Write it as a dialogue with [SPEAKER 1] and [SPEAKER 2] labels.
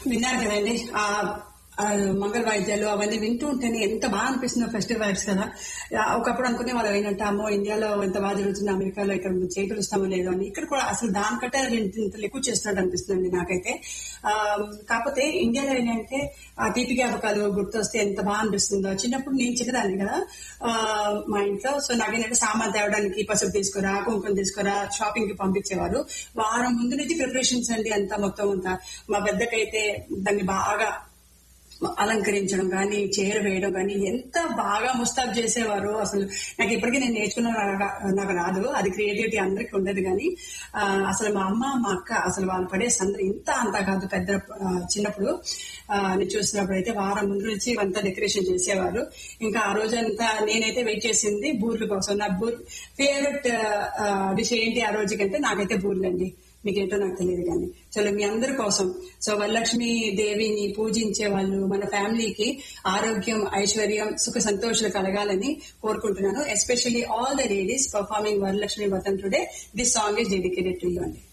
[SPEAKER 1] విన్నారు కదండి ఆ ఆ మంగళ వాయిద్యాలు అవన్నీ వింటూ ఉంటేనే ఎంత బాగా అనిపిస్తుందో ఫెస్టివల్ వైబ్స్ కదా ఆ, ఒకప్పుడు అనుకునే వాళ్ళు ఏంటంటే అమ్మో ఇండియాలో ఎంత బాగా జరుగుతుంది అమెరికాలో ఇక్కడ చేయటం ఇస్తామో లేదో అని ఇక్కడ కూడా అసలు దానికంటే రెండు ఇంతలు ఎక్కువ చేస్తున్నట్టు అనిపిస్తుంది నాకైతే ఆ, కాకపోతే ఇండియాలో ఏంటంటే ఆ తీపి జ్ఞాపకాలు గుర్తొస్తే ఎంత బాగా అనిపిస్తుందో చిన్నప్పుడు నేను చిన్నదాన్ని కదా ఆ, మా ఇంట్లో సో నాకేంటంటే సామాన్ తేవడానికి పసుపు తీసుకురా కుంకుమ తీసుకురా షాపింగ్ కి పంపించేవారు వారం ముందు నుంచి ప్రిపరేషన్స్ అండి అంతా మొత్తం అంతా మా పెద్దకైతే దాన్ని బాగా అలంకరించడం కానీ చీర వేయడం కానీ ఎంత బాగా ముస్తాబ్ చేసేవారు అసలు నాకు ఇప్పటికీ నేను నేర్చుకున్న నాకు- నాకు రాదు అది క్రియేటివిటీ అందరికీ ఉండదు కానీ ఆ, అసలు మా అమ్మ మా అక్క అసలు వాళ్ళు పడే సందడి ఇంత అంత కాదు పెద్ద ఆ, చిన్నప్పుడు ఆ, నేను చూసినప్పుడు అయితే వారం ముందు నుంచి ఇవంతా డెకరేషన్ చేసేవారు ఇంకా ఆ రోజంతా నేనైతే వెయిట్ చేసింది బూర్ల కోసం నా బూర్ ఫేవరెట్ డిష్ ఏంటి ఆ రోజుకంటే నాకైతే బూర్లండి మీకేంటో నాకు తెలియదు కానీ చలో మీ అందరి కోసం సో వరలక్ష్మి దేవిని పూజించే వాళ్ళు మన ఫ్యామిలీకి ఆరోగ్యం ఐశ్వర్యం సుఖ సంతోషాలు కలగాలని కోరుకుంటున్నాను especially all the ladies performing Varalakshmi Vratam today this song is dedicated to you అండి